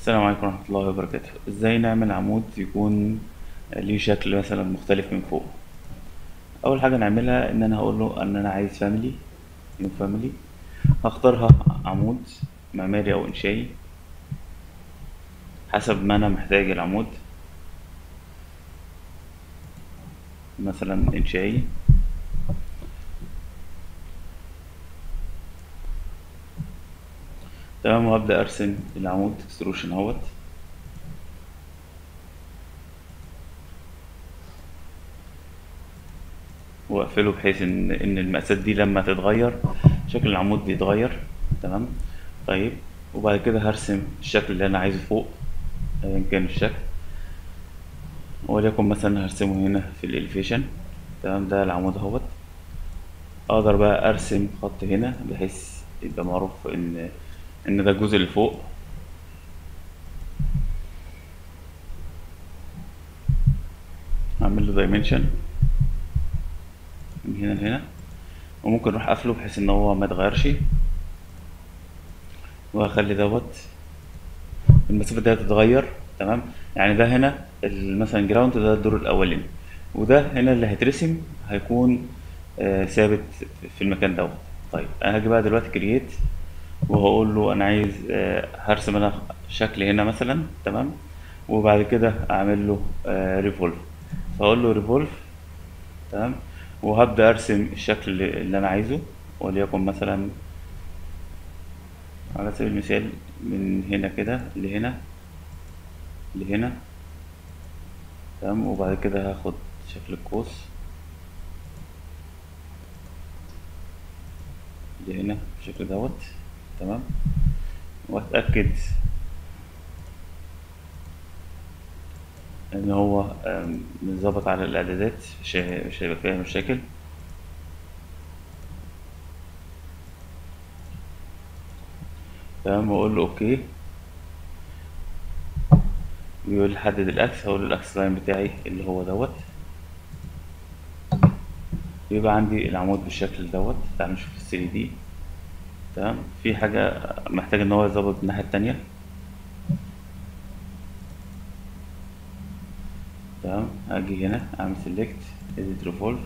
السلام عليكم ورحمة الله وبركاته ازاي نعمل عمود يكون ليه شكل مثلا مختلف من فوق اول حاجة نعملها ان انا هقول له ان انا عايز فاميلي نيو فاميلي هختارها عمود معماري او انشائي حسب ما انا محتاج العمود مثلا انشائي تمام وهبدأ ارسم العمود اكستروشن اهوت واقفله بحيث ان ان المقاسات دي لما تتغير شكل العمود بيتغير تمام طيب وبعد كده هرسم الشكل اللي انا عايزه فوق ايا كان الشكل وليكن مثلا هرسمه هنا في الاليفيشن تمام ده العمود اهوت اقدر بقى ارسم خط هنا بحيث يبقى معروف ان ان ده الجزء اللي فوق اعمل له دايمنشن من هنا لهنا وممكن اروح قافله بحيث ان هو ما يتغيرش واخلي دوت المسافه دي هتتغير تمام يعني ده هنا ال- مثلا جراوند ده الدور الاولاني وده هنا اللي هيترسم هيكون آه ثابت في المكان دوت طيب انا هاجي بقى دلوقتي كرييت وهقول له انا عايز آه هرسم انا شكل هنا مثلا تمام وبعد كده اعمل له آه ريفولف فاقول له ريفولف تمام وهبدأ ارسم الشكل اللي اللي انا عايزه وليكن مثلا على سبيل المثال من هنا كده لهنا لهنا تمام وبعد كده هاخد شكل القوس لهنا بالشكل دوت تمام واتأكد ان هو آم، متظبط على الاعدادات مش هي- مش هيبقى فيها مشاكل تمام واقول له اوكي بيقول لي حدد الاكس هقول له الاكس لاين بتاعي اللي هو دوت يبقى عندي العمود بالشكل دوت تعال نشوف ال 3 دي تمام في حاجة محتاج ان هو يظبط الناحية التانية تمام اجي هنا اعمل سيلكت edit revolve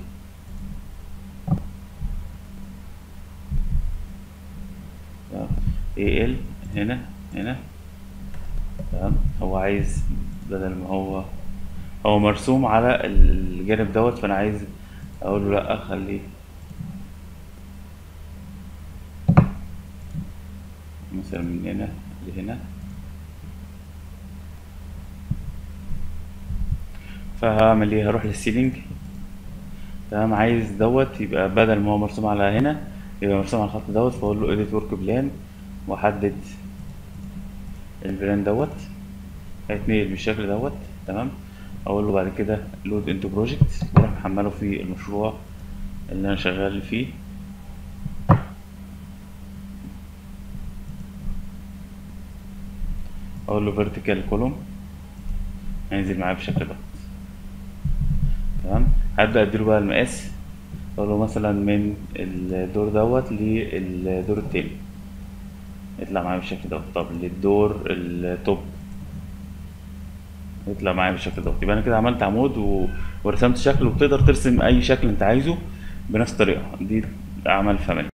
تمام al هنا هنا تمام هو عايز بدل ما هو هو مرسوم على الجانب دوت فانا عايز اقول له لا خليه مثلا من هنا لهنا فهعمل ايه هروح للسيلينج تمام عايز دوت يبقى بدل ما هو مرسوم على هنا يبقى مرسوم على الخط دوت فاقول له edit work plan واحدد البلان دوت هيتنقل بالشكل دوت تمام اقول له بعد كده load into project واروح محمله في المشروع اللي انا شغال فيه اقول له vertical column هينزل معايا بالشكل ده تمام هبدأ اديله بقى المقاس اقول له مثلا من الدور دوت للدور التاني يطلع معايا بالشكل دوت طب للدور التوب يطلع معايا بالشكل دوت يبقى انا كده عملت عمود و... ورسمت شكل وتقدر ترسم اي شكل انت عايزه بنفس الطريقة دي عمل فاميلي